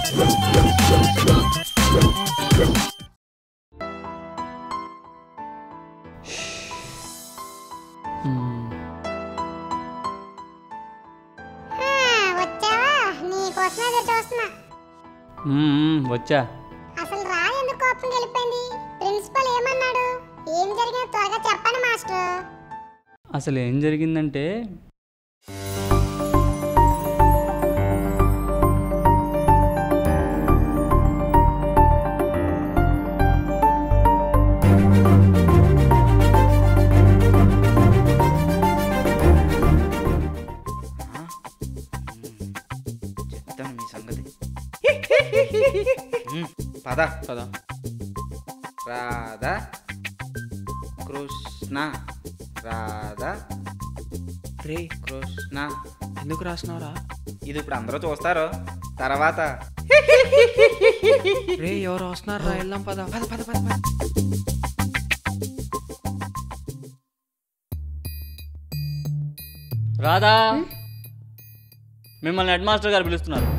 ఆ, వచ్చావా నీ కోసం ఎదురు చూస్తున్నా మ్మ్, వచ్చా అసలు రా ఎందుకు కోపం వెళ్ళిపోయింది ప్రిన్సిపల్ ఏమన్నాడు ఏం జరిగిందో త్వరగా చెప్పండి మాస్టర్ అసలు ఏం జరిగిందంటే చెప్తాను మీ సంగతి మ్మ్, పద కదా రాధా కృష్ణ రాధా రే కృష్ణ ఎందుకు రాసినారా ఇది ఇప్పుడు అందరూ చూస్తారు తర్వాత రే ఎవరు వస్తున్నారు రా వెళ్దాం పద పద పద పద పద రాధా మిమ్మల్ని హెడ్ మాస్టర్ గారు పిలుస్తున్నారు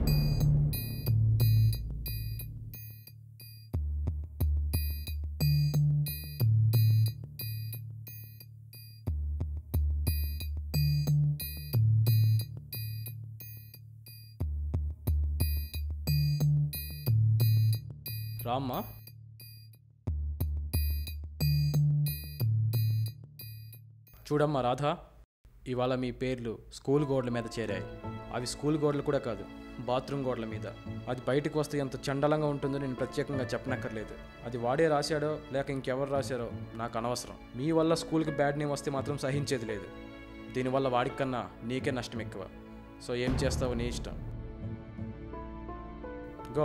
రామ్మా చూడమ్మా రాధా ఇవాళ మీ పేర్లు స్కూల్ గోడల మీద చేరాయి అవి స్కూల్ గోడలు కూడా కాదు బాత్రూమ్ గోడల మీద అది బయటకు వస్తే ఎంత చండలంగా ఉంటుందో నేను ప్రత్యేకంగా చెప్పనక్కర్లేదు అది వాడే రాశాడో లేక ఇంకెవరు రాశారో నాకు అనవసరం మీ వల్ల స్కూల్కి బ్యాడ్ నేమ్ వస్తే మాత్రం సహించేది లేదు దీనివల్ల వాడికి కన్నా నీకే నష్టం ఎక్కువ సో ఏం చేస్తావో నీ ఇష్టం గో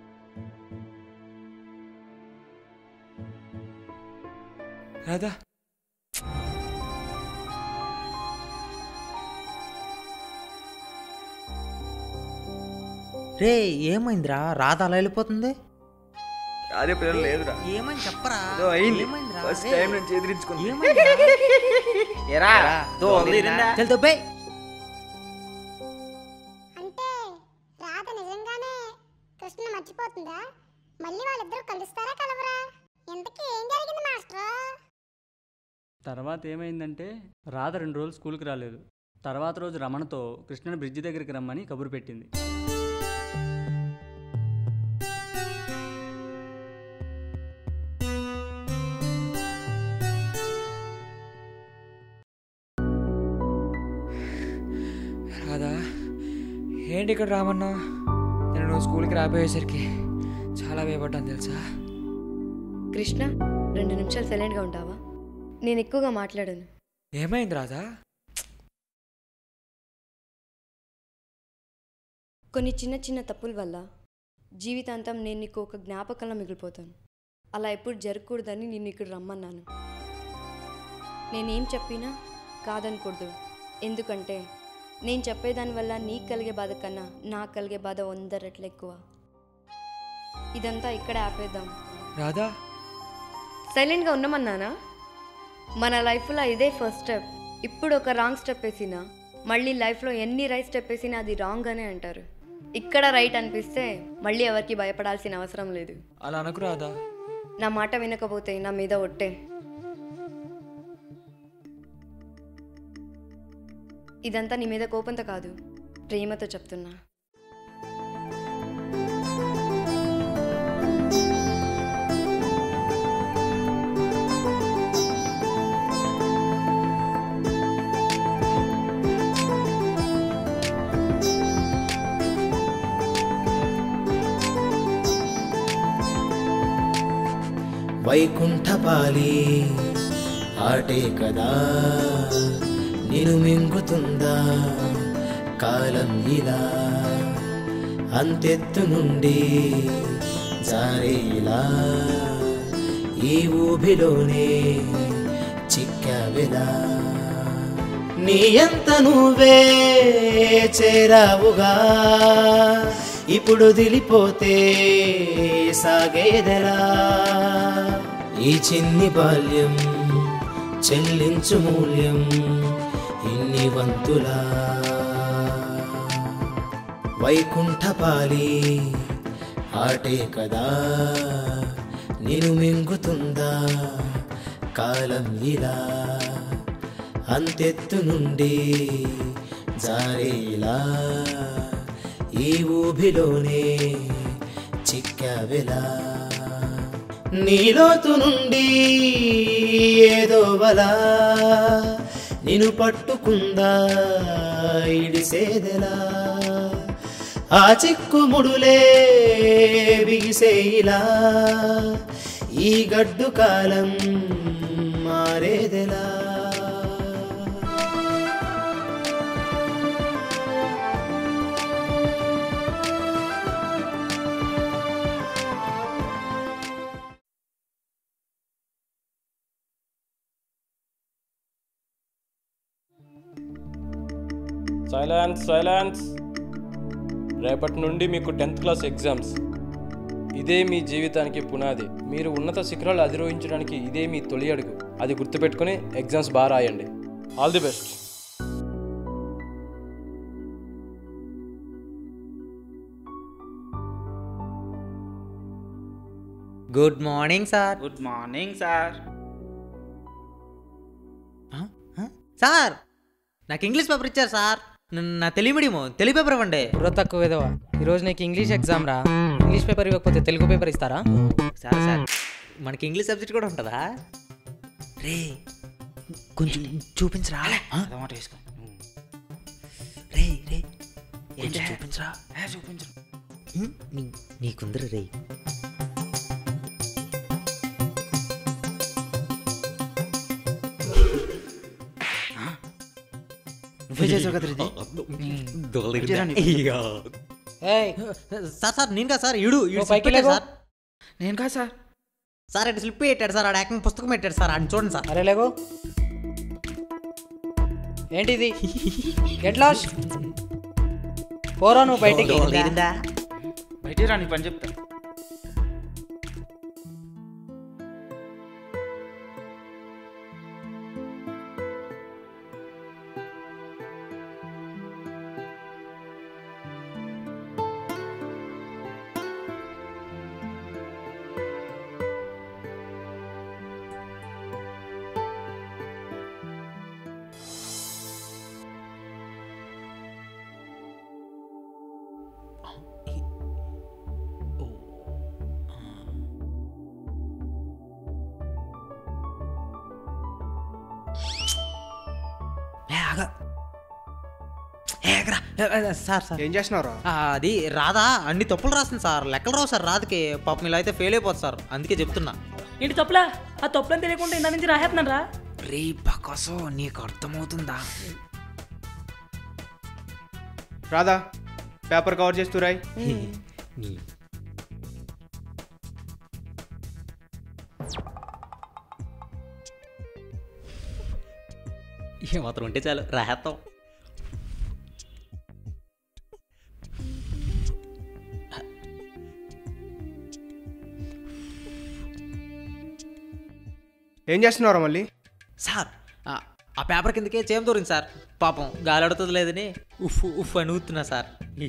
రాదా రే ఏమైందిరా రాధ అలా వెళ్ళిపోతుంది అదే పిల్లలు లేదురా ఏమైంది చెప్పరా ఏదో అయింది ఏమైందిరా? ఫస్ట్ రే, టైం నుంచి ఎదిరించుకుంది ఏమైందిరా? ఎరా తోలిరిందా? చల్ దుబ్బే అంటే రాధ నిజంగానే కృష్ణ మర్చిపోతుందా మళ్ళీ వాళ్ళిద్దరూ కలుస్తారా కలవరా ఇంతకీ ఏం జరిగింది మాస్టర్ తర్వాత ఏమైందంటే రాధ రెండు రోజులు స్కూల్కి రాలేదు తర్వాత రోజు రమణతో కృష్ణని బ్రిడ్జి దగ్గరికి రమ్మని కబురు పెట్టింది రాదా ఏంటి ఇక్కడ రామన్నా నేను నువ్వు స్కూల్కి రాబోయేసరికి చాలా భయపడ్డాను తెలుసా కృష్ణ రెండు నిమిషాలు సైలెంట్గా ఉంటావా నేను ఎక్కువగా మాట్లాడాను ఏమైంది రాధా కొన్ని చిన్న చిన్న తప్పుల వల్ల జీవితాంతం నేను నీకు ఒక జ్ఞాపకంలో మిగిలిపోతాను అలా ఎప్పుడు జరగకూడదని నిన్ను ఇక్కడ రమ్మన్నాను నేనేం చెప్పినా కాదనకూడదు ఎందుకంటే నేను చెప్పేదాని వల్ల నీకు కలిగే బాధ కన్నా నాకు కలిగే బాధ వంద రెట్లు ఎక్కువ ఇదంతా ఇక్కడే ఆపేద్దాం రాధా సైలెంట్గా ఉన్నామన్నానా మన లైఫ్లో ఇదే ఫస్ట్ స్టెప్ ఇప్పుడు ఒక రాంగ్ స్టెప్ వేసినా మళ్ళీ లైఫ్లో ఎన్ని రైట్ స్టెప్ వేసినా అది రాంగ్ అనే అంటారు ఇక్కడ రైట్ అనిపిస్తే మళ్ళీ ఎవరికి భయపడాల్సిన అవసరం లేదు అలా అనకు రాధా నా మాట వినకపోతే నా మీద ఒట్టే ఇదంతా నీ మీద కోపంతో కాదు ప్రేమతో చెప్తున్నా వైకుంఠపాలి ఆటే కదా నిన్ను మింగుతుందా కాలం ఇలా అంతెత్తు నుండి జారేలా ఈ ఊబిలోనే చిక్కావెలా నీ ఎంత నువ్వే చేరావుగా ఇప్పుడు దిలిపోతే సాగేదెలా ఈ చిన్ని బాల్యం చెల్లించు మూల్యం ఇన్ని వంతులా వైకుంఠపాలి ఆటే కదా నేను మింగుతుందా కాలం ఇలా అంతెత్తు నుండి జారేలా ఈ ఊబిలోనే చిక్కావెలా నీలోతు నుండి ఏదో వలా నిన్ను పట్టుకుందా ఇడిసేదెలా ఆ చిక్కుముడులే బిగిసేయిలా ఈ గడ్డు కాలం మారేదెలా సైలెన్స్ సైలెన్స్ రేపటి నుండి మీకు టెన్త్ క్లాస్ ఎగ్జామ్స్ ఇదే మీ జీవితానికి పునాది మీరు ఉన్నత శిఖరాలు అధిరోహించడానికి ఇదే మీ తొలి అడుగు అది గుర్తుపెట్టుకుని ఎగ్జామ్స్ బాగా రాయండి all the best good morning sir good morning sir sir నాకు ఇంగ్లీష్ పేపర్ ఇచ్చారు సార్ న- నా తెలుగు మీడియము తెలుగు పేపర్ ఇవ్వండి బుర్ర తక్కువ విధవా ఈరోజు నీకు ఇంగ్లీష్ ఎగ్జామ్ రా ఇంగ్లీష్ పేపర్ ఇవ్వకపోతే తెలుగు పేపర్ ఇస్తారా సార్ సార్ మనకి ఇంగ్లీష్ సబ్జెక్ట్ కూడా ఉంటుందా రే కొంచెం చూపించరా ఆ? రే రే కొంచెం చూపించరా ఉమ్, నీ- నీకుందరు రే నువ్వే చేసావు కదా ఇది ఏయ్ సార్ సార్ నేను కాదు సార్ ఇడు ఇడు ఓ, slip పైకి పెట్టాడు లేవు. సార్ నేను కాదు సార్ సార్ ఇటు స్లిప్ పెట్టాడు సార్ ఆడ ఏకంగా పుస్తకం పెట్టాడు సార్ అని చూడండి సార్ అరే లేగో ఏంటిది గెట్ లాస్ట్ పోరా నువ్వు బయటికి తీరిందా? బయటికి రా నీ పని చెప్తా ఏ, ఆగ. ఏ, ఆగరా. ఏ, ఏ, సార్ సార్ ఏం చేస్తున్నావు ఆ, అది రాదా అన్ని తప్పులు రాస్తుంది సార్ లెక్కలు రావు సార్ రాదుకి పాపం ఇలా అయితే ఫెయిల్ అయిపోతుంది సార్ అందుకే చెప్తున్నా ఏంటి తప్పులా ఆ తప్పులని తెలియకుండా ఇందా నుంచి రాసేస్తున్నాను రా రే బకసో నీకు అర్థమవుతుందా రాదా పేపర్ కవర్ చేస్తూ రాయ్ నీ ఏమాత్రం ఉంటే చాలు రాహేస్తాం ఏం చేస్తున్నారా మళ్ళీ సార్ ఆ, ఆ పేపర్ కిందకే చేయం దూరింది సార్ పాపం గాలి ఆడుతుంది లేదని ఉఫ్ ఉఫ్ అని ఊతున్నా సార్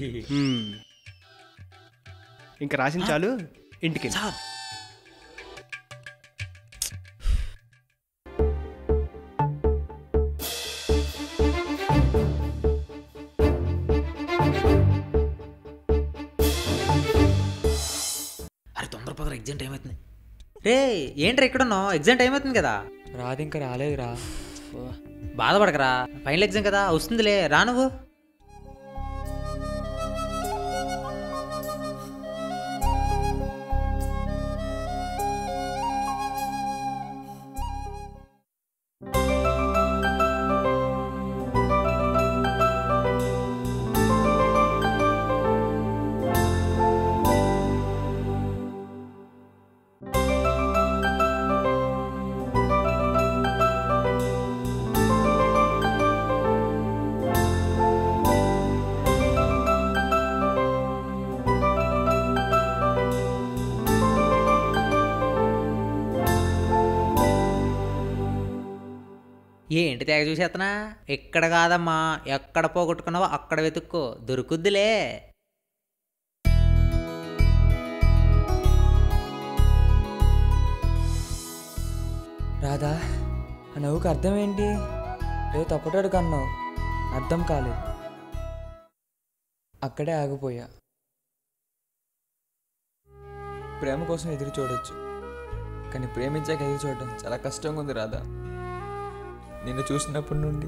ఇంకా రాసిన చాలు ఇంటికి వెళ్ళు. సార్ అరే తొందర పదర ఎగ్జామ్ టైం అవుతుంది రే ఏంట్రా ఇక్కడ ఉన్నావు ఎగ్జామ్ టైం అవుతుంది కదా రాదు ఇంకా రాలేదురా బాధపడకరా ఫైనల్ ఎగ్జామ్ కదా వస్తుందిలే రా నువ్వు ఏంటి తెగ చూసేస్తున్నా ఇక్కడ కాదమ్మా ఎక్కడ పోగొట్టుకున్నావో అక్కడ వెతుక్కో దొరుకుద్దిలే రాధా ఆ నవ్వుకి అర్థం ఏంటి ఏదో తప్పటాడు కన్నావు అర్థం కాలేదు అక్కడే ఆగిపోయా ప్రేమ కోసం ఎదురు చూడొచ్చు కానీ ప్రేమించాక ఎదురు చూడడం చాలా కష్టంగా ఉంది రాధా నిన్ను చూసినప్పటి నుండి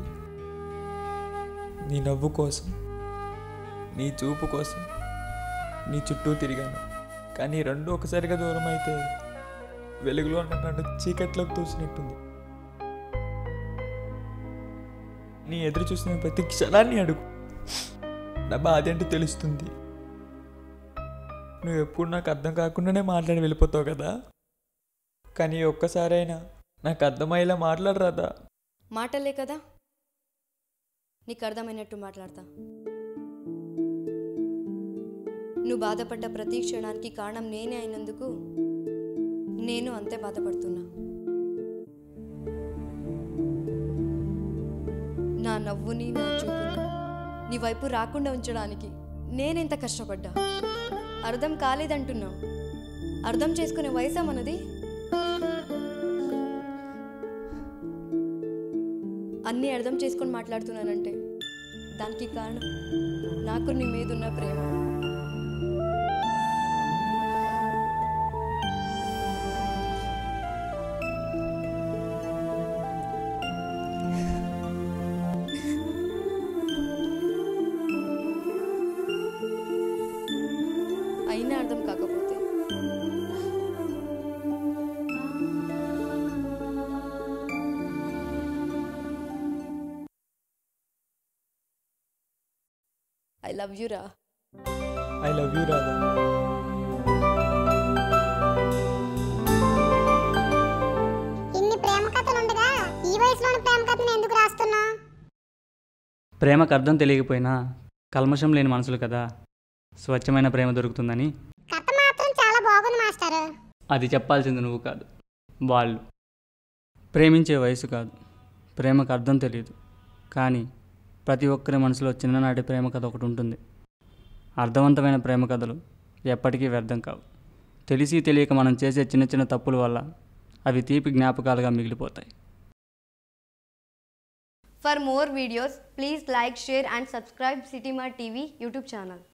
నీ నవ్వు కోసం నీ చూపు కోసం నీ చుట్టూ తిరిగాను కానీ ఈ రెండు ఒకసారిగా దూరం అయితే వెలుగులో ఉన్న నన్ను చీకట్లోకి తోసినట్టుంది నీ ఎదురు చూసిన ప్రతి క్షణాన్ని అడుగు నా బాధ ఏంటో తెలుస్తుంది నువ్వు ఎప్పుడు నాకు అర్థం కాకుండానే మాట్లాడి వెళ్ళిపోతావు కదా కానీ ఈ ఒక్కసారైనా నాకు అర్థమయ్యేలా మాట్లాడరాదా మాటలే కదా నీకు అర్థమైనట్టు మాట్లాడతా నువ్వు బాధపడ్డ ప్రతి క్షణానికి కారణం నేనే అయినందుకు నేను అంతే బాధపడుతున్నా నా నవ్వుని నా చూపుని నీ వైపు రాకుండా ఉంచడానికి నేనెంత కష్టపడ్డా అర్థం కాలేదంటున్నావు అర్థం చేసుకునే వయసా మనది అన్నీ అర్థం చేసుకొని మాట్లాడుతున్నానంటే దానికి కారణం నాకు నీ మీద ఉన్న ప్రేమ అయినా అర్థం కాకపోతే ఐ లవ్ యూ రా ఐ లవ్ యూ రాధా ఇన్ని ప్రేమ కథలు ఉండగా ఈ వయసులోని ప్రేమ కథను ఎందుకు రాస్తున్నా ప్రేమకు అర్థం తెలియకపోయినా కల్మషం లేని మనసులు కదా స్వచ్ఛమైన ప్రేమ దొరుకుతుందని కథ మాత్రం చాలా బాగుంది మాస్టర్ అది చెప్పాల్సింది నువ్వు కాదు వాళ్ళు ప్రేమించే వయసు కాదు ప్రేమకు అర్థం తెలియదు కానీ ప్రతి ఒక్కరి మనసులో చిన్ననాటి ప్రేమ కథ ఒకటి ఉంటుంది అర్థవంతమైన ప్రేమ కథలు ఎప్పటికీ వ్యర్థం కావు తెలిసి తెలియక మనం చేసే చిన్న చిన్న తప్పుల వల్ల అవి తీపి జ్ఞాపకాలుగా మిగిలిపోతాయి For more videos, please like, share and subscribe Citima TV YouTube channel.